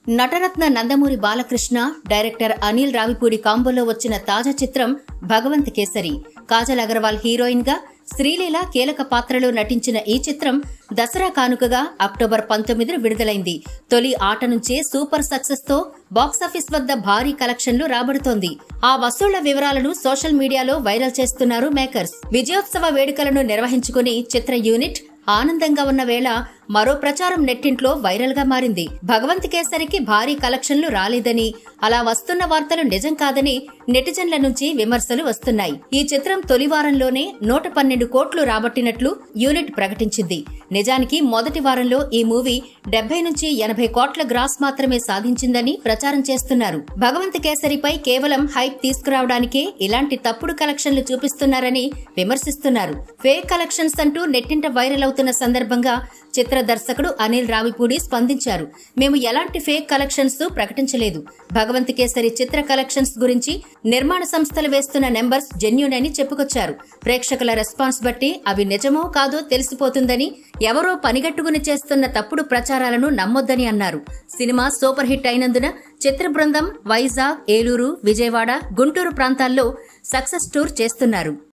నటరత్న Nandamuri Balakrishna director Anil Ravipudi కాంబోలో వచ్చిన తాజా చిత్రం భగవంత్ కేసరి కాజల్ అగర్వాల్ హీరోయిన్ గా శ్రీలీల కీలక పాత్రలో నటించిన ఈ చిత్రం దసరా కానుకగా అక్టోబర్ పంతొమ్మిదిన విడుదలైంది తొలి ఆట నుంచే సూపర్ సక్సెస్ తో బాక్సాఫీస్ వద్ద భారీ కలెక్షన్లు రాబడుతోంది ఆ వసూళ్ల వివరాలను సోషల్ మీడియాలో వైరల్ చేస్తున్నారు మేకర్స్ విజయోత్సవ వేడుకలను నిర్వహించుకుని చిత్ర యూనిట్ ఆనందంగా ఉన్న వేళ మరో ప్రచారం నెట్టింట్లో వైరల్ గా మారింది భగవంత్ కేసరికి భారీ కలెక్షన్లు రాలేదని అలా వస్తున్న వార్తలు నిజం కాదని నెటిజన్ల నుంచి విమర్శలు వస్తున్నాయి ఈ చిత్రం తొలి వారంలోనే నూట పన్నెండు కోట్లు రాబట్టినట్లు యూనిట్ ప్రకటించింది నిజానికి మొదటి వారంలో ఈ మూవీ డెబ్బై నుంచి ఎనభై కోట్ల గ్రాస్ మాత్రమే సాధించిందని ప్రచారం చేస్తున్నారు భగవంత్ కేసరిపై కేవలం హైప్ తీసుకురావడానికే ఇలాంటి తప్పుడు కలెక్షన్లు చూపిస్తున్నారని విమర్శిస్తున్నారు ఫేక్ కలెక్షన్స్ అంటూ నెట్టింట వైరల్ అవుతున్న సందర్భంగా చిత్ర దర్శకుడు అనిల్ రావిపూడి స్పందించారు మేము ఎలాంటి ఫేక్ కలెక్షన్స్ ప్రకటించలేదు భగవంత్ కేసరి చిత్ర కలెక్షన్స్ గురించి నిర్మాణ సంస్థలు వేస్తున్న నెంబర్స్ జెన్యూన్ అని చెప్పుకొచ్చారు ప్రేక్షకుల రెస్పాన్స్ బట్టి అవి నిజమో కాదో తెలిసిపోతుందని ఎవరో పనిగట్టుకుని చేస్తున్న తప్పుడు ప్రచారాలను నమ్మొద్దని అన్నారు సినిమా సూపర్ హిట్ అయినందున చిత్ర బృందం వైజాగ్ ఏలూరు విజయవాడ గుంటూరు ప్రాంతాల్లో సక్సెస్ టూర్ చేస్తున్నారు